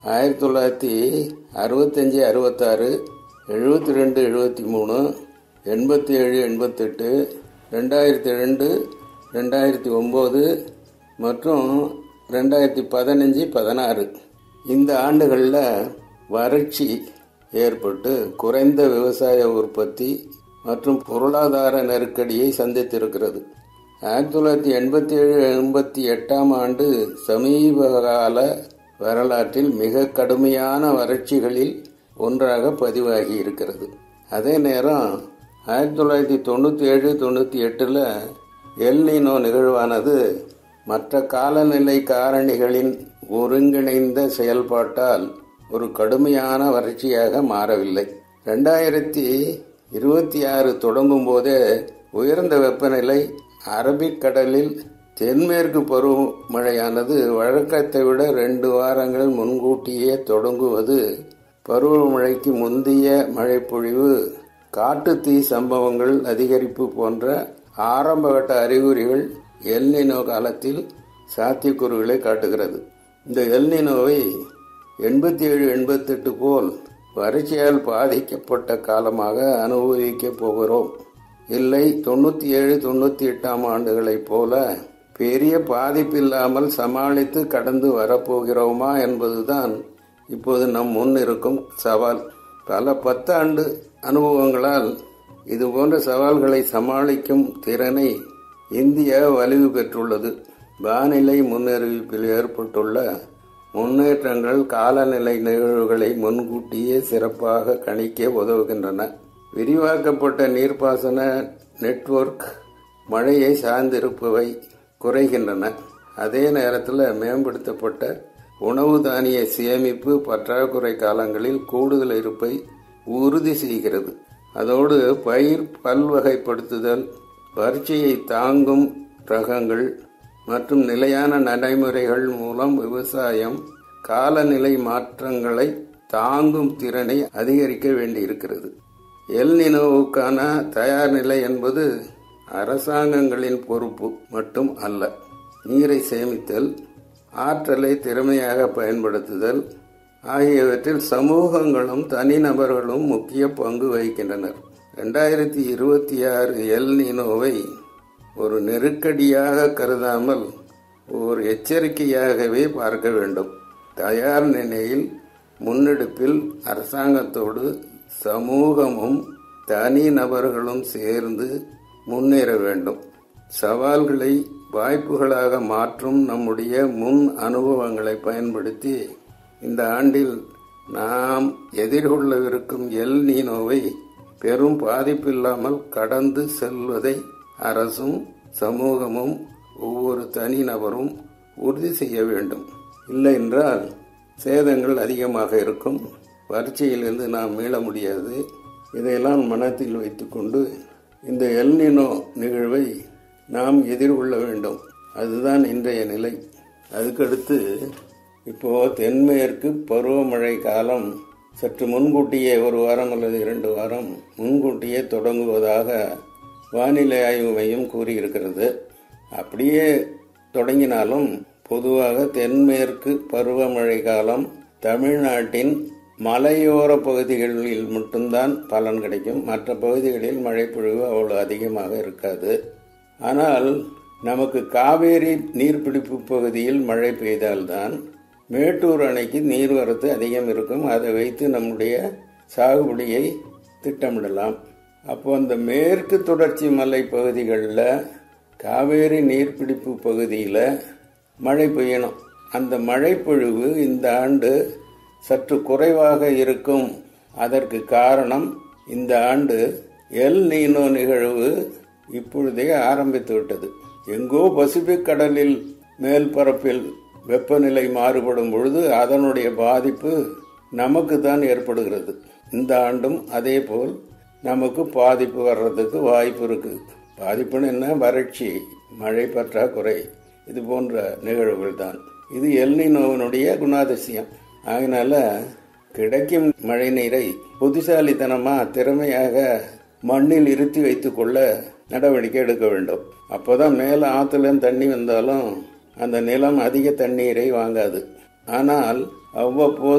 ஆயிரத்தி தொள்ளாயிரத்தி அறுபத்தஞ்சி அறுபத்தாறு எழுபத்தி ரெண்டு எழுபத்தி மூணு எண்பத்தி ஏழு எண்பத்தெட்டு ரெண்டாயிரத்தி ரெண்டு ரெண்டாயிரத்தி ஒம்பது மற்றும் ரெண்டாயிரத்தி பதினஞ்சு பதினாறு இந்த ஆண்டுகளில் வறட்சி ஏற்பட்டு குறைந்த விவசாய உற்பத்தி மற்றும் பொருளாதார நெருக்கடியை சந்தித்திருக்கிறது ஆயிரத்தி தொள்ளாயிரத்தி எண்பத்தி ஏழு எண்பத்தி எட்டாம் ஆண்டு சமீப கால வரலாற்றில் மிக கடுமையான வறட்சிகளில் ஒன்றாக பதிவாகி இருக்கிறது அதே நேரம் ஆயிரத்தி தொள்ளாயிரத்தி தொண்ணூற்றி ஏழு தொண்ணூற்றி எட்டில் எல்னினோ நிகழ்வானது மற்ற காலநிலை காரணிகளின் ஒருங்கிணைந்த செயல்பாட்டால் ஒரு கடுமையான வறட்சியாக மாறவில்லை ரெண்டாயிரத்தி இருபத்தி ஆறு தொடங்கும் போதே உயர்ந்த வெப்பநிலை அரபிக்கடலில் தென்மேற்கு பருவமழையானது வழக்கத்தை விட ரெண்டு வாரங்கள் முன்கூட்டியே தொடங்குவது பருவமழைக்கு முந்தைய மழைப்பொழிவு காட்டுத்தீ சம்பவங்கள் அதிகரிப்பு போன்ற ஆரம்பகட்ட அறிகுறிகள் எல்னினோ காலத்தில் சாத்தியக்கூறுகளை காட்டுகிறது இந்த எல்னினோவை எண்பத்தி ஏழு எண்பத்தெட்டு போல் வறட்சியால் பாதிக்கப்பட்ட காலமாக அனுபவிக்கப் போகிறோம் இல்லை தொண்ணூற்றி ஏழு தொண்ணூற்றி எட்டாம் ஆண்டுகளைப் போல பெரிய பாதிப்பில்லாமல் சமாளித்து கடந்து வரப்போகிறோமா என்பதுதான் இப்போது நம் முன் இருக்கும் சவால் பல பத்தாண்டு அனுபவங்களால் இது போன்ற சவால்களை சமாளிக்கும் திறனை இந்தியா வலிவு பெற்றுள்ளது வானிலை முன்னறிவிப்பில் ஏற்பட்டுள்ள முன்னேற்றங்கள் காலநிலை நிகழ்வுகளை முன்கூட்டியே சிறப்பாக கணிக்க உதவுகின்றன விரிவாக்கப்பட்ட நீர்ப்பாசன நெட்வொர்க் மழையை சார்ந்திருப்பவை குறைகின்றன அதே நேரத்தில் மேம்படுத்தப்பட்ட உணவு தானிய சேமிப்பு பற்றாக்குறை காலங்களில் கூடுதல் இருப்பை உறுதி செய்கிறது அதோடு பயிர் பல்வகைப்படுத்துதல் வறட்சியை தாங்கும் ரகங்கள் மற்றும் நிலையான நடைமுறைகள் மூலம் விவசாயம் காலநிலை மாற்றங்களை தாங்கும் திறனை அதிகரிக்க வேண்டியிருக்கிறது எல்நினோவுக்கான தயார் நிலை என்பது அரசாங்கங்களின் பொறுப்பு மட்டும் அல்ல நீரை சேமித்தல் ஆற்றலை திறமையாக பயன்படுத்துதல் ஆகியவற்றில் சமூகங்களும் தனிநபர்களும் முக்கிய பங்கு வகிக்கின்றனர் ரெண்டாயிரத்தி இருபத்தி ஆறு எல் நினோவை ஒரு நெருக்கடியாக கருதாமல் ஒரு எச்சரிக்கையாகவே பார்க்க வேண்டும் தயார் நிலையில் முன்னெடுப்பில் அரசாங்கத்தோடு சமூகமும் தனி நபர்களும் சேர்ந்து முன்னேற வேண்டும் சவால்களை வாய்ப்புகளாக மாற்றும் நம்முடைய முன் அனுபவங்களை பயன்படுத்தி இந்த ஆண்டில் நாம் எதிர்கொள்ளவிருக்கும் எல் நீனோவை பெரும் பாதிப்பில்லாமல் கடந்து செல்வதை அரசும் சமூகமும் ஒவ்வொரு தனிநபரும் உறுதி செய்ய வேண்டும் இல்லை என்றால் சேதங்கள் அதிகமாக இருக்கும் வறட்சியிலிருந்து நாம் மீள முடியாது இதையெல்லாம் மனத்தில் வைத்துக்கொண்டு இந்த எல்னினோ நிகழ்வை நாம் எதிர்கொள்ள வேண்டும் அதுதான் இன்றைய நிலை அதுக்கடுத்து இப்போ தென்மேற்கு பருவமழை காலம் சற்று முன்கூட்டியே ஒரு வாரம் அல்லது இரண்டு வாரம் முன்கூட்டியே தொடங்குவதாக வானிலை ஆய்வு மையம் கூறியிருக்கிறது அப்படியே தொடங்கினாலும் பொதுவாக தென்மேற்கு பருவமழை காலம் தமிழ்நாட்டின் மலையோர பகுதிகளில் மட்டும்தான் பலன் கிடைக்கும் மற்ற பகுதிகளில் மழைப்பொழிவு அவ்வளோ அதிகமாக இருக்காது ஆனால் நமக்கு காவேரி நீர்பிடிப்பு பகுதியில் மழை பெய்தால்தான் மேட்டூர் அணைக்கு நீர்வரத்து அதிகம் இருக்கும் அதை வைத்து நம்முடைய சாகுபடியை திட்டமிடலாம் அப்போ அந்த மேற்கு தொடர்ச்சி மலை பகுதிகளில் காவேரி நீர்பிடிப்பு பகுதியில் மழை பெய்யணும் அந்த மழைப்பொழிவு இந்த ஆண்டு சற்று குறைவாக இருக்கும் அதற்கு காரணம் இந்த ஆண்டு எல் நீனோ நிகழ்வு இப்பொழுதே ஆரம்பித்து விட்டது எங்கோ பசிபிக் கடலில் மேல் பரப்பில் வெப்பநிலை மாறுபடும் பொழுது அதனுடைய பாதிப்பு நமக்கு தான் ஏற்படுகிறது இந்த ஆண்டும் அதே போல் நமக்கு பாதிப்பு வர்றதுக்கு வாய்ப்பு இருக்கு பாதிப்புன்னு என்ன வறட்சி மழை பற்றாக்குறை இது போன்ற நிகழ்வுகள் தான் இது எல்னினோவினுடைய குணாதிசயம் அதனால கிடைக்கும் மழை நீரை புத்திசாலித்தனமா திறமையாக மண்ணில் இருத்தி வைத்துக் கொள்ள நடவடிக்கை எடுக்க வேண்டும் அப்போதான் மேல ஆத்துல தண்ணி வந்தாலும் அந்த நிலம் அதிக தண்ணீரை வாங்காது ஆனால் அவ்வப்போது